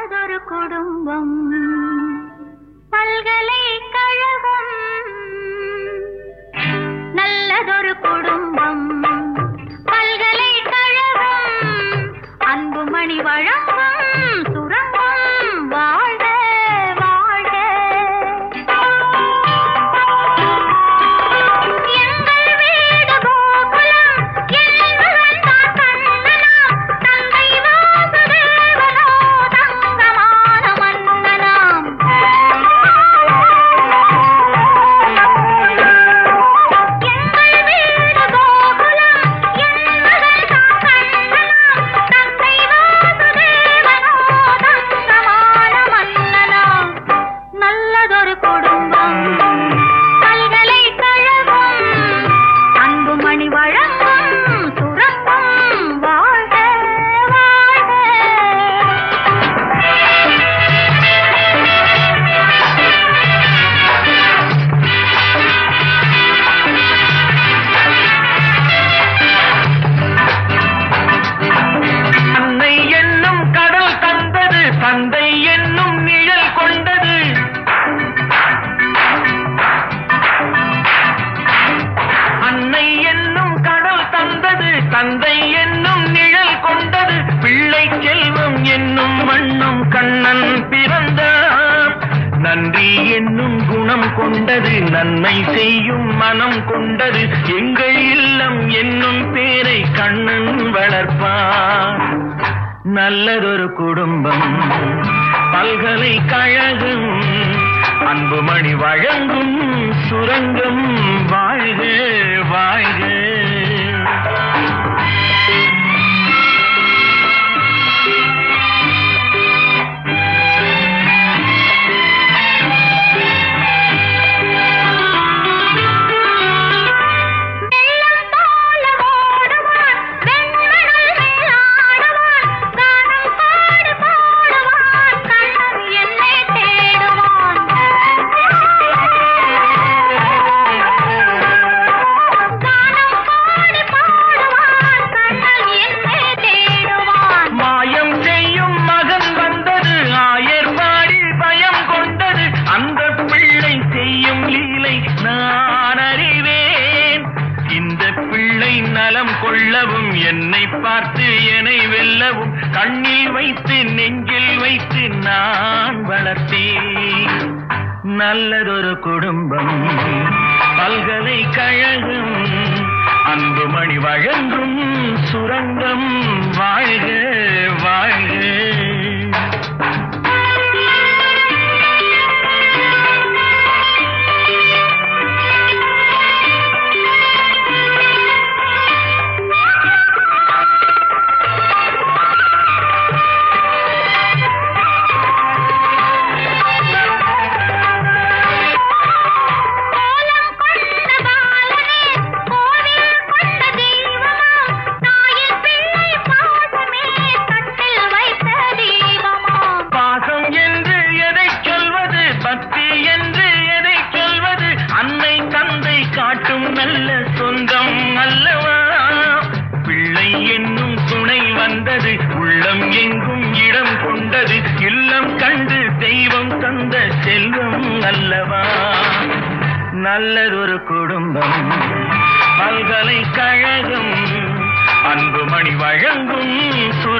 நல்லதொரு குடும்பம் பல்கலைக்கழகம் நல்லதொரு குடும்பம் பல்கலைக்கழகம் அன்புமணி வழங்கும் சுரங்கம் வாழ்க வாழ்க எங்கள் வீடு கோகுலம் என்பவன் தான் கண்ணனாம் தந்தை வாசுதேவனோ தங்கமான மன்னனாம் எங்கள் வீடு கோகுலம் என்பவன் தான் கண்ணனாம் தந்தை வாசுதேவனோ தங்கமான மன்னனாம் நல்லதொரு குடும்பம் பல்கலைக்கழகம் அன்புமணி வழங்கும் சுரங்கம் வாழ்க அன்னை என்னும் கடல் தந்தது தந்தை என்னும் நிழல் கொண்டது அன்னை என்னும் கடல் தந்தது தந்தை என்னும் நிழல் கொண்டது பிள்ளை செல்வம் என்னும் வண்ணம் கண்ணன் பிறந்தார் நன்றி என்னும் குணம் கொண்டது நன்மை செய்யும் மனம் கொண்டது எங்கள் இல்லம் என்னும் பேரை கண்ணன் வளர்ப்பார் நல்லதொரு குடும்பம் பல்கலைக்கழகம் அன்புமணி வழங்கும் சுரங்கம் வாழ்க வாழ்க வெள்ளம் போல ஓடுவான் வெண்மணல் மேலாடுவான் கானம் பாடி பாடுவான் கண்ணன் என்னை தேடுவான் கானம் பாடி பாடுவான் கண்ணன் என்னை தேடுவான் மாயம் செய்யும் மகன் வந்தது ஆயர்பாடி பயம் கொண்டது அந்த பிள்ளை செய்யும் லீலை நான் அறிவேன் இந்த பிள்ளை நலம் கொள்ளவும் என்னை பார்த்து என்னை வெல்லவும் கண்ணில் வைத்து நெஞ்சில் வைத்து நான் வளர்த்தேன் நல்லதொரு குடும்பம் பல்கலைக்கழகம் அன்புமணி வழங்கும் சுரங்கம் வாழ்க வாழ்க கோலம் கொண்ட பாலனே கோவில் கொண்ட தெய்வமாம் தாயின் பிள்ளை பாசமே கட்டில் வைத்த தீபமாம் பாசம் என்று எதை சொல்வது பக்தி என்று எதை சொல்வது அன்னை தந்தை காட்டும் நல்ல சொந்தம் அல்லவா பிள்ளை என்னும் துணை வந்தது உள்ளம் எங்கும் இடம் கொண்டது இல்லம் கண்டு தெய்வம் தந்த செல்வம் அல்லவா நல்லதொரு குடும்பம் பல்கலைக்கழகம் அன்புமணி வழங்கும் சு